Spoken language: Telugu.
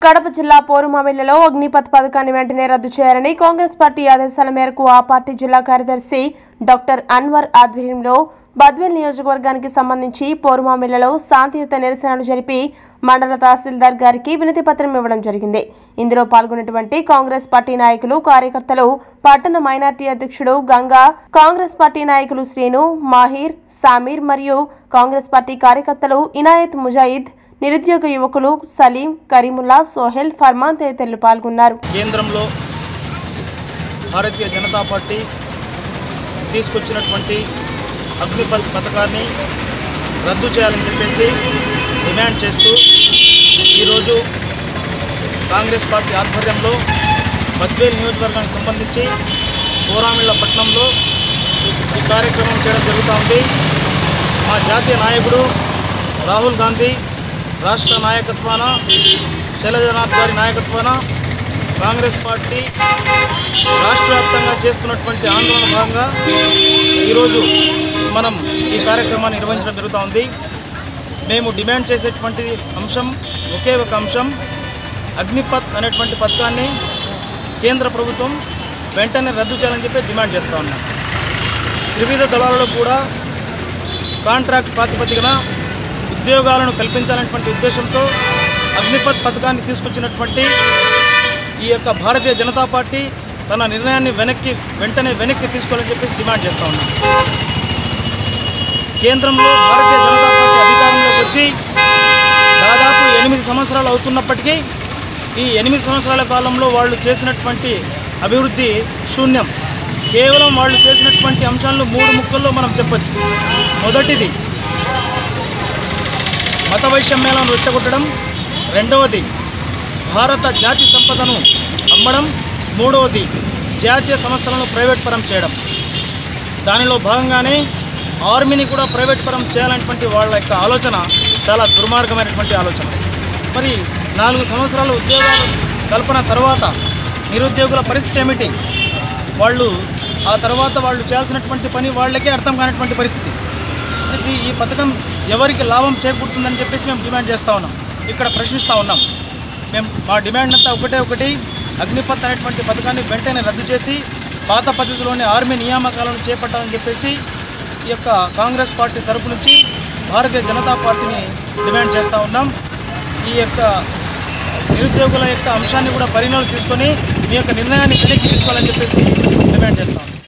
కడప జిల్లా పోరుమామిల్లలో అగ్నిపథ్ పథకాన్ని వెంటనే రద్దు చేయాలని కాంగ్రెస్ పార్టీ ఆదేశాల మేరకు ఆ పార్టీ జిల్లా కార్యదర్శి డాక్టర్ అన్వర్ ఆధ్వర్యంలో బద్వేల్ నియోజకవర్గానికి సంబంధించి పోరుమామిల్లలో శాంతియుత నిరసనలు జరిపి మండల తహసీల్దార్ గారికి వినతి పత్రం ఇవ్వడం జరిగింది ఇందులో పాల్గొన్నటువంటి కాంగ్రెస్ పార్టీ నాయకులు కార్యకర్తలు పట్టణ మైనార్టీ అధ్యక్షుడు గంగా కాంగ్రెస్ పార్టీ నాయకులు శ్రీను మాహిర్ సామీర్ మరియు కాంగ్రెస్ పార్టీ కార్యకర్తలు ఇనాయత్ ముజాయిద్ నిరుద్యోగ యువకులు సలీం కరీముల్లా సోహెల్ ఫర్మాన్ తదితరులు పాల్గొన్నారు కేంద్రంలో భారతీయ జనతా పార్టీ తీసుకొచ్చినటువంటి అగ్నిపథ్ పథకాన్ని రద్దు చేయాలని చెప్పేసి డిమాండ్ చేస్తూ ఈరోజు కాంగ్రెస్ పార్టీ ఆధ్వర్యంలో బద్వేల్ నియోజకవర్గానికి సంబంధించి కోరామిళ్ళ పట్టణంలో ఈ కార్యక్రమం చేయడం జరుగుతూ ఉంది మా జాతీయ నాయకుడు రాహుల్ గాంధీ రాష్ట్ర నాయకత్వాన శైలజనాథ్ గారి నాయకత్వాన కాంగ్రెస్ పార్టీ రాష్ట్ర వ్యాప్తంగా చేస్తున్నటువంటి ఆందోళన భాగంగా ఈరోజు మనం ఈ కార్యక్రమాన్ని నిర్వహించడం జరుగుతూ ఉంది మేము డిమాండ్ చేసేటువంటి అంశం ఒకే ఒక అంశం అగ్నిపత్ అనేటువంటి పథకాన్ని కేంద్ర ప్రభుత్వం వెంటనే రద్దు చేయాలని చెప్పి డిమాండ్ చేస్తూ ఉన్నాం త్రివిధ దళాలలో కూడా కాంట్రాక్ట్ ప్రాతిపదికన ఉద్యోగాలను కల్పించాలనేటువంటి ఉద్దేశంతో అగ్నిపథ్ పథకాన్ని తీసుకొచ్చినటువంటి ఈ యొక్క భారతీయ జనతా పార్టీ తన నిర్ణయాన్ని వెనక్కి వెంటనే వెనక్కి తీసుకోవాలని చెప్పేసి డిమాండ్ చేస్తూ ఉన్నాం కేంద్రంలో భారతీయ జనతా పార్టీ అధికారంలోకి వచ్చి దాదాపు ఎనిమిది సంవత్సరాలు అవుతున్నప్పటికీ ఈ ఎనిమిది సంవత్సరాల కాలంలో వాళ్ళు చేసినటువంటి అభివృద్ధి శూన్యం కేవలం వాళ్ళు చేసినటువంటి అంశాలను మూడు ముక్కల్లో మనం చెప్పొచ్చు మొదటిది మత వైషమ్యాలను రెచ్చగొట్టడం రెండవది భారత జాతి సంపదను అమ్మడం మూడవది జాతీయ సంస్థలను ప్రైవేట్ పరం చేయడం దానిలో భాగంగానే ఆర్మీని కూడా ప్రైవేట్ పరం చేయాలనేటువంటి వాళ్ళ యొక్క ఆలోచన చాలా దుర్మార్గమైనటువంటి ఆలోచన మరి నాలుగు సంవత్సరాల ఉద్యోగాల కల్పన తర్వాత నిరుద్యోగుల పరిస్థితి ఏమిటి వాళ్ళు ఆ తర్వాత వాళ్ళు చేయాల్సినటువంటి పని వాళ్ళకే అర్థం కానటువంటి పరిస్థితి ఇది ఈ పథకం ఎవరికి లాభం చేకూరుతుందని చెప్పేసి మేము డిమాండ్ చేస్తూ ఉన్నాం ఇక్కడ ప్రశ్నిస్తూ ఉన్నాం మేము మా డిమాండ్ అంతా ఒకటే ఒకటి అగ్నిపత్ అనేటువంటి పథకాన్ని వెంటనే రద్దు చేసి పాత పద్ధతిలోని ఆర్మీ నియామకాలను చేపట్టాలని చెప్పేసి ఈ యొక్క కాంగ్రెస్ పార్టీ తరపు నుంచి భారతీయ జనతా పార్టీని డిమాండ్ చేస్తూ ఉన్నాం ఈ యొక్క నిరుద్యోగుల యొక్క అంశాన్ని కూడా పరిగణలోకి తీసుకొని మీ యొక్క నిర్ణయాన్ని వెనక్కి తీసుకోవాలని చెప్పేసి డిమాండ్ చేస్తాం